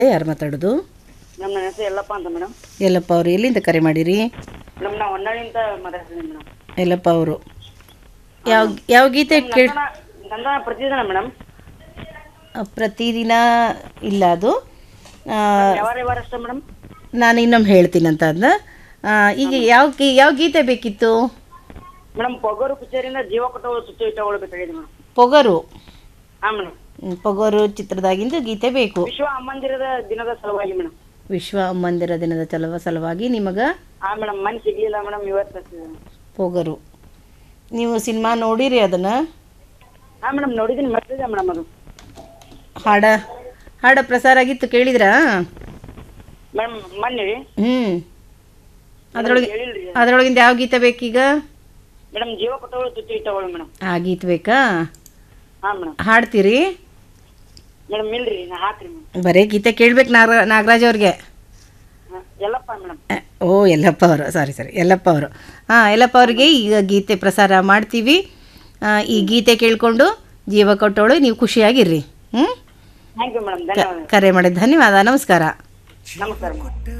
ಯಾರು ಮಾತಾಡೋದು ನಮ್ಮ ನನ್ನ ಹೆಸರು ಯಲ್ಲಪ್ಪ ಅಂತ ಮೇಡಮ್ ಯಲ್ಲಪ್ಪ ಅವರು ಎಲ್ಲಿಂದ ಕರೆ ಮಾಡಿರಿ ಮೇಡಮ್ ನಾವು ಹೊನ್ನಾಳಿಂದ ಮಾತಾಡ್ತೀನಿ ಮೇಡಮ್ ಯಲ್ಲಪ್ಪ ಅವರು ಯಾವ ಯಾವ ಗೀತೆ ಕೇಳಿ ನಂದನ ನಂದನ ಪ್ರತಿದಿನ ಮೇಡಮ್ ಪ್ರತಿದಿನ ಇಲ್ಲ ಅದು ಆ, ಯಾವಾರ ಯಾವಾರ ಅಷ್ಟೇ ಮೇಡಮ್ ನಾನು ಇನ್ನೊಮ್ಮೆ ಹೇಳ್ತೀನಂತ ಅದನ್ನ ಆ, ಈಗ ಯಾವ ಗೀ- ಯಾವ ಗೀತೆ ಬೇಕಿತ್ತು ಮೇಡಮ್ ಪೊಗರು ಪಿಕ್ಚರಿಂದ ಜೀವ ಕೊಟ್ಟವಳು ಸುತ್ತು ಇಟ್ಟವಳಬೇಕಾಗಿದೆ ಮೇಡಮ್ ಪೊಗರು ಹಾಂ ಮೇಡಮ್ ಹ್ಮ್, ಪೊಗರು ಚಿತ್ರದಾಗಿಂದು ಗೀತೆ ಬೇಕು ವಿಶ್ವ ಅಮ್ಮಂದಿರದ ದಿನದ ಸಲುವಾಗಿ ಮೇಡಮ್ ವಿಶ್ವ ಮಂದಿರ ದಿನದ ಚಲವ ಸಲುವಾಗಿ ನಿಮಗೆ ಹಾಂ ಮೇಡಮ್ ಮನೆ ಸಿಗ್ಲಿಲ್ಲ ಮೇಡಮ್ ಇವತ್ತು ಪೊಗರು ನೀವು ಸಿನಿಮಾ ನೋಡಿರಿ ಅದನ್ನು ಹಾಂ ಮೇಡಮ್ ನೋಡಿದ್ದೀನಿ ಮೆಸೇಜ್ ಮೇಡಮ್ ಅದು ಹಾಡ ಹಾಡ ಪ್ರಸಾರ ಆಗಿತ್ತು ಕೇಳಿದ್ರಾ ಮೇಡಮ್ ಮೊನ್ನೆ ರೀ ಹ್ಞೂ ಅದರೊಳಗೆ ಹೇಳಿಲ್ರಿ ಅದರೊಳಗಿಂದ ಯಾವ ಗೀತೆ ಬೇಕೀಗ ಮೇಡಮ್ ಜೀವ ಕೊಟ್ಟವಳು ಸುತ್ತು ಇಟ್ಟವಳು ಮೇಡಮ್ ಆ ಗೀತೆ ಬೇಕಾ ಹಾಂ ಮೇಡಮ್ ಹಾಡ್ತೀರಿ ಮೇಡಮ್ ಇಲ್ರಿ ನಾ ಹಾಕ್ರಿ ಮೇಡಮ್ ಬರೀ ಗೀತೆ ಕೇಳ್ಬೇಕು ನಾಗ ನಾಗರಾಜ್ ಅವ್ರಿಗೆ ಎಲ್ಲಪ್ಪ ಮೇಡಮ್ ಅಹ್, ಓ ಯಲ್ಲಪ್ಪ ಅವರು ಸಾರಿ ಸಾರಿ ಯಲ್ಲಪ್ಪ ಅವರು ಹಾಂ ಯಲ್ಲಪ್ಪ ಅವ್ರಿಗೆ ಈಗ ಗೀತೆ ಪ್ರಸಾರ ಮಾಡ್ತೀವಿ ಆ, ಈ ಗೀತೆ ಕೇಳಿಕೊಂಡು ಜೀವ ಕೊಟ್ಟವಳು ನೀವು ಖುಷಿಯಾಗಿರ್ರಿ ಹ್ಞೂ ಥ್ಯಾಂಕ್ ಯು ಮೇಡಮ್ ಧನ್ಯವಾದ ಕರೆ ಮಾಡಿದ ಧನ್ಯವಾದ ನಮಸ್ಕಾರ ನಮಸ್ಕಾರ ಮೇಡಮ್